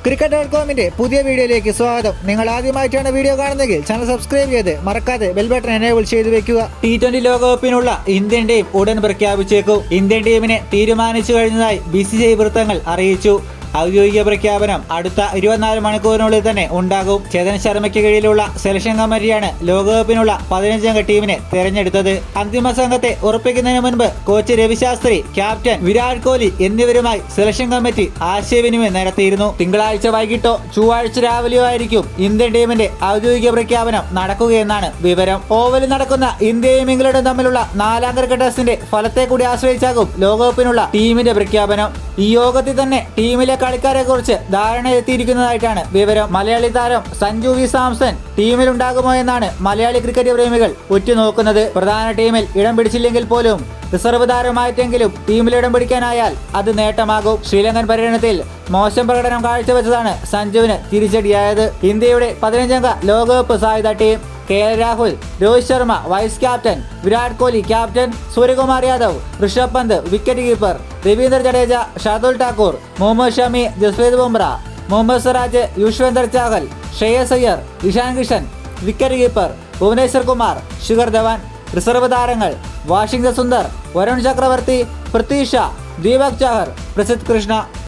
cricket dot കോമിന്റെ പുതിയ വീഡിയോയിലേക്ക് സ്വാഗതം നിങ്ങൾ ആദ്യമായിട്ടാണ് വീഡിയോ കാണുന്നതെങ്കിൽ ചാനൽ സബ്സ്ക്രൈബ് ചെയ്ത് മറക്കാതെ ബെൽ ബട്ടൺ എനേബിൾ ചെയ്തു വെക്കുക ടി ട്വന്റി ലോകകപ്പിനുള്ള ഇന്ത്യൻ ടീം ഉടൻ പ്രഖ്യാപിച്ചേക്കും ഇന്ത്യൻ ടീമിനെ തീരുമാനിച്ചു കഴിഞ്ഞതായി ബി സി സി ഐ വൃത്തങ്ങൾ അറിയിച്ചു ഔദ്യോഗിക പ്രഖ്യാപനം അടുത്ത ഇരുപത്തിനാല് മണിക്കൂറിനുള്ളിൽ തന്നെ ഉണ്ടാകും ചേതൻ ശർമ്മയ്ക്ക് കീഴിലുള്ള സെലക്ഷൻ കമ്മിറ്റിയാണ് ലോകകപ്പിനുള്ള പതിനഞ്ചംഗ ടീമിനെ തെരഞ്ഞെടുത്തത് അന്തിമ സംഘത്തെ ഉറപ്പിക്കുന്നതിന് മുൻപ് കോച്ച് രവിശാസ്ത്രി ക്യാപ്റ്റൻ വിരാട് കോഹ്ലി എന്നിവരുമായി സെലക്ഷൻ കമ്മിറ്റി ആശയവിനിമയം നടത്തിയിരുന്നു തിങ്കളാഴ്ച വൈകിട്ടോ ചൊവ്വാഴ്ച രാവിലെയോ ആയിരിക്കും ഇന്ത്യൻ ടീമിന്റെ ഔദ്യോഗിക പ്രഖ്യാപനം നടക്കുകയെന്നാണ് വിവരം ഓവലിൽ നടക്കുന്ന ഇന്ത്യയും ഇംഗ്ലണ്ടും തമ്മിലുള്ള നാലാം ക്രിക്കറ്റ് ടെസ്റ്റിന്റെ ഫലത്തെ കൂടി ആശ്രയിച്ചാകും ലോകകപ്പിനുള്ള ടീമിന്റെ പ്രഖ്യാപനം ഈ യോഗത്തിൽ തന്നെ ടീമിലെ കളിക്കാരെ കുറിച്ച് ധാരണ എത്തിയിരിക്കുന്നതായിട്ടാണ് വിവരം മലയാളി താരം സഞ്ജു വി സാംസൺ ടീമിലുണ്ടാകുമോ എന്നാണ് മലയാളി ക്രിക്കറ്റ് പ്രേമികൾ ഉറ്റുനോക്കുന്നത് പ്രധാന ടീമിൽ ഇടം പിടിച്ചില്ലെങ്കിൽ പോലും റിസർവ് താരമായിട്ടെങ്കിലും ടീമിൽ ഇടം പിടിക്കാനായാൽ അത് നേട്ടമാകും ശ്രീലങ്കൻ പര്യടനത്തിൽ മോശം പ്രകടനം കാഴ്ചവെച്ചതാണ് സഞ്ജുവിന് തിരിച്ചടിയായത് ഇന്ത്യയുടെ പതിനഞ്ചംഗ ലോകകപ്പ് സാധ്യത team K L Rahul Rohit Sharma vice captain Virat Kohli captain Suryakumar Yadav Rishabh Pant wicket keeper Ravindra Jadeja Shardul Thakur Mohammed Shami Jasprit Bumrah Mohammed Siraj Yuzvendra Chahal Shreyas Iyer Ishan Kishan wicket keeper Bhuvneshwar Kumar Shikhar Dhawan reserve താരങ്ങൾ വാഷിംഗ്ടൺ സുന്ദർ വരുൺ ചക്രവർത്തി പൃഥ്വി ഷാ ദീപക് ചാഹർ പ്രസിദ്ധ് കൃഷ്ണ